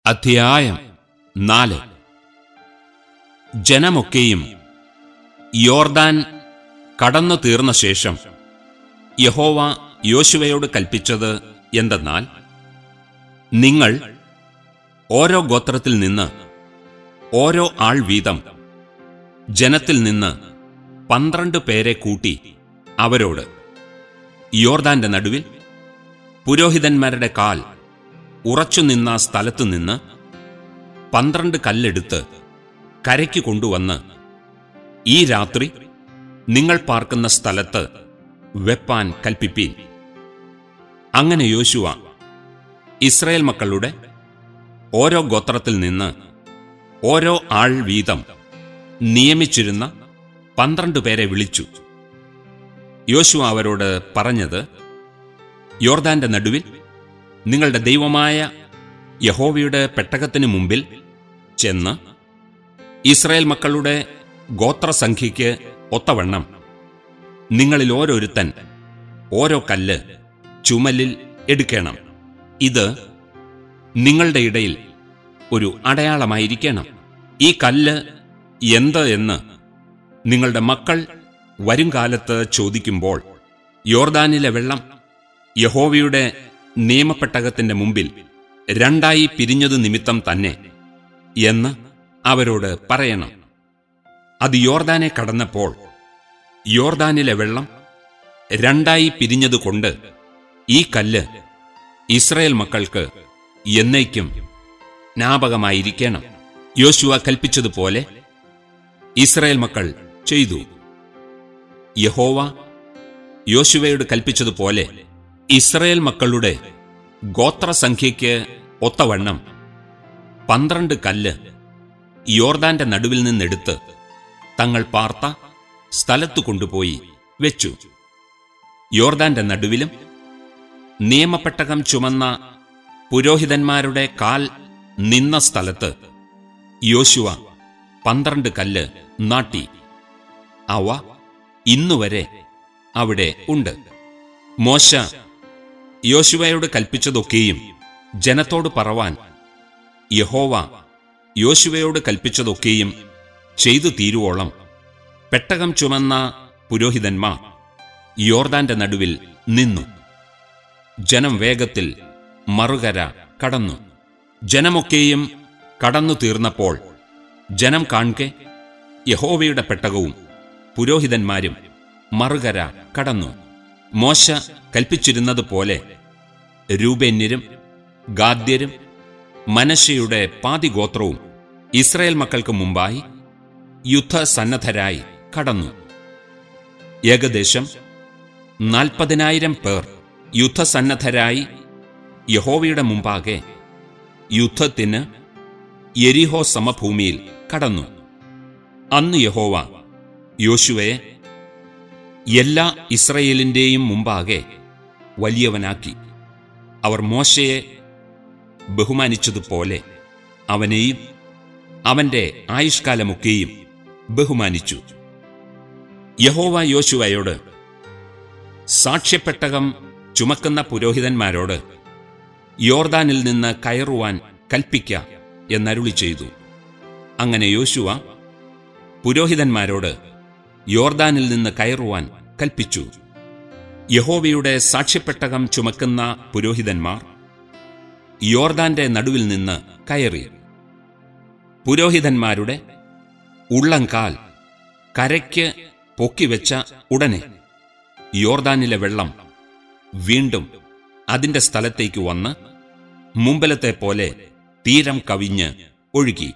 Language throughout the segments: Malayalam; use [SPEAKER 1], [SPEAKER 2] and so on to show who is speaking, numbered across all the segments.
[SPEAKER 1] അധ്യായം നാല് ജനമൊക്കെയും യോർദാൻ കടന്നു തീർന്ന ശേഷം യഹോവ യോശുവയോട് കൽപ്പിച്ചത് എന്തെന്നാൽ നിങ്ങൾ ഓരോ ഗോത്രത്തിൽ നിന്ന് ഓരോ ആൾ വീതം ജനത്തിൽ നിന്ന് പന്ത്രണ്ട് പേരെ കൂട്ടി അവരോട് യോർദാന്റെ നടുവിൽ പുരോഹിതന്മാരുടെ കാൽ ഉറച്ചുനിന്ന സ്ഥലത്തു നിന്ന് പന്ത്രണ്ട് കല്ലെടുത്ത് കരയ്ക്ക് കൊണ്ടുവന്ന് ഈ രാത്രി നിങ്ങൾ പാർക്കുന്ന സ്ഥലത്ത് വെപ്പാൻ കൽപ്പിപ്പീൻ അങ്ങനെ യോശുവ ഇസ്രയേൽ മക്കളുടെ ഓരോ ഗോത്രത്തിൽ നിന്ന് ഓരോ ആൾ വീതം നിയമിച്ചിരുന്ന പന്ത്രണ്ട് പേരെ വിളിച്ചു യോശുവ അവരോട് പറഞ്ഞത് യോർദാന്റെ നടുവിൽ നിങ്ങളുടെ ദൈവമായ യഹോവയുടെ പെട്ടകത്തിനു മുമ്പിൽ ചെന്ന് ഇസ്രായേൽ മക്കളുടെ ഗോത്രസംഖ്യയ്ക്ക് ഒത്തവണ്ണം നിങ്ങളിൽ ഓരോരുത്തൻ ഓരോ കല്ല് ചുമലിൽ എടുക്കണം ഇത് നിങ്ങളുടെ ഇടയിൽ ഒരു അടയാളമായിരിക്കണം ഈ കല്ല് എന്ത് എന്ന് നിങ്ങളുടെ മക്കൾ വരുംകാലത്ത് ചോദിക്കുമ്പോൾ യോർദാനിലെ വെള്ളം യഹോവയുടെ നിയമപ്പെട്ടകത്തിന്റെ മുമ്പിൽ രണ്ടായി പിരിഞ്ഞതു നിമിത്തം തന്നെ എന്ന് അവരോട് പറയണം അത് യോർദാനെ കടന്നപ്പോൾ യോർദാനിലെ വെള്ളം രണ്ടായി പിരിഞ്ഞതുകൊണ്ട് ഈ കല്ല് ഇസ്രയേൽ മക്കൾക്ക് എന്നേക്കും ജ്ഞാപകമായിരിക്കണം യോശുവ കൽപ്പിച്ചതുപോലെ ഇസ്രയേൽ മക്കൾ ചെയ്തു യഹോവ യോശുവയോട് കൽപ്പിച്ചതുപോലെ ഇസ്രയേൽ മക്കളുടെ ഗോത്രസംഖ്യയ്ക്ക് ഒത്തവണ്ണം പന്ത്രണ്ട് കല്ല് യോർദാന്റെ നടുവിൽ നിന്നെടുത്ത് തങ്ങൾ പാർത്ത സ്ഥലത്തു കൊണ്ടുപോയി വെച്ചു യോർദാന്റെ നടുവിലും നിയമപ്പെട്ടകം ചുമന്ന പുരോഹിതന്മാരുടെ കാൽ നിന്ന സ്ഥലത്ത് യോശുവ പന്ത്രണ്ട് കല്ല് നാട്ടി അവ ഇന്നുവരെ അവിടെ ഉണ്ട് മോശ യോശുവയോട് കൽപ്പിച്ചതൊക്കെയും ജനത്തോട് പറവാൻ യഹോവ യോശുവയോട് കൽപ്പിച്ചതൊക്കെയും ചെയ്തു തീരുവോളം പെട്ടകം ചുമന്ന പുരോഹിതന്മാർ യോർദാന്റെ നടുവിൽ നിന്നു ജനം വേഗത്തിൽ മറുകര കടന്നു ജനമൊക്കെയും കടന്നു തീർന്നപ്പോൾ ജനം കാൺകെ യഹോവയുടെ പെട്ടകവും പുരോഹിതന്മാരും മറുകര കടന്നു മോശ കൽപ്പിച്ചിരുന്നതുപോലെ രൂപേന്യരും ഗാദ്യരും മനശയുടെ പാതിഗോത്രവും ഇസ്രയേൽ മക്കൾക്ക് മുമ്പായി യുദ്ധസന്നദ്ധരായി കടന്നു ഏകദേശം നാൽപ്പതിനായിരം പേർ യുദ്ധസന്നദ്ധരായി യഹോവയുടെ മുമ്പാകെ യുദ്ധത്തിന് എരിഹോ സമഭൂമിയിൽ കടന്നു അന്ന് യഹോവ യോശുവയെ എല്ലാ ഇസ്രയേലിന്റെയും മുമ്പാകെ വലിയവനാക്കി അവർ മോശയെ ബഹുമാനിച്ചതുപോലെ അവനെയും അവന്റെ ആയുഷ്കാലമൊക്കെയും ബഹുമാനിച്ചു യഹോവ യോശുവയോട് സാക്ഷ്യപ്പെട്ടകം ചുമക്കുന്ന പുരോഹിതന്മാരോട് യോർദാനിൽ നിന്ന് കയറുവാൻ കൽപ്പിക്ക എന്നരുളി ചെയ്തു അങ്ങനെ യോശുവ പുരോഹിതന്മാരോട് യോർദാനിൽ നിന്ന് കയറുവാൻ കൽപ്പിച്ചു യഹോവയുടെ സാക്ഷ്യപ്പെട്ടകം ചുമക്കുന്ന പുരോഹിതന്മാർ യോർദാന്റെ നടുവിൽ നിന്ന് കയറി പുരോഹിതന്മാരുടെ ഉള്ളംകാൽ കരയ്ക്ക് പൊക്കിവെച്ച ഉടനെ യോർദാനിലെ വെള്ളം വീണ്ടും അതിന്റെ സ്ഥലത്തേക്ക് വന്ന് മുമ്പലത്തെ പോലെ തീരം കവിഞ്ഞ് ഒഴുകി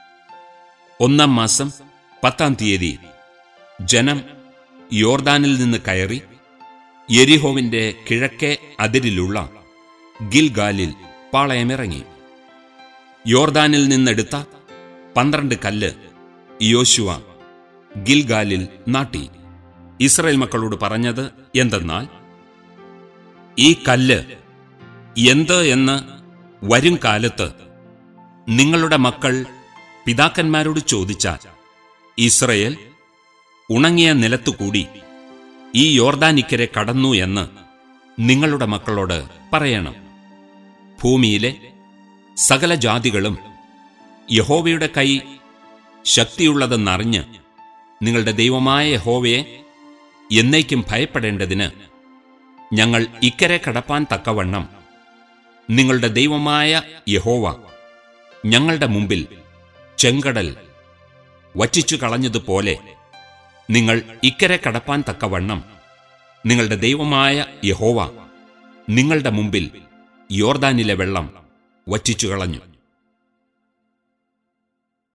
[SPEAKER 1] ഒന്നാം മാസം പത്താം തീയതി ജനം യോർദാനിൽ നിന്ന് കയറി യെരിഹോവിന്റെ കിഴക്കേ അതിരിലുള്ള ഗിൽഗാലിൽ പാളയമിറങ്ങി യോർദാനിൽ നിന്നെടുത്ത പന്ത്രണ്ട് കല്ല് യോശുവ ഗിൽഗാലിൽ നാട്ടി ഇസ്രയേൽ മക്കളോട് പറഞ്ഞത് എന്തെന്നാൽ ഈ കല്ല് എന്ത് എന്ന് വരും കാലത്ത് നിങ്ങളുടെ മക്കൾ പിതാക്കന്മാരോട് ചോദിച്ചാൽ ഇസ്രയേൽ ഉണങ്ങിയ നിലത്തുകൂടി ഈ യോർദാനിക്കരെ കടന്നു എന്ന് നിങ്ങളുടെ മക്കളോട് പറയണം ഭൂമിയിലെ സകല ജാതികളും യഹോവയുടെ കൈ ശക്തിയുള്ളതെന്നറിഞ്ഞ് നിങ്ങളുടെ ദൈവമായ യഹോവയെ എന്നേക്കും ഭയപ്പെടേണ്ടതിന് ഞങ്ങൾ ഇക്കരെ കടപ്പാൻ തക്കവണ്ണം നിങ്ങളുടെ ദൈവമായ യഹോവ ഞങ്ങളുടെ മുമ്പിൽ ചെങ്കടൽ വറ്റിച്ചു കളഞ്ഞതുപോലെ നിങ്ങൾ ഇക്കരെ കടപ്പാൻ തക്കവണ്ണം നിങ്ങളുടെ ദൈവമായ യഹോവ നിങ്ങളുടെ മുമ്പിൽ യോർദാനിലെ വെള്ളം വറ്റിച്ചു കളഞ്ഞു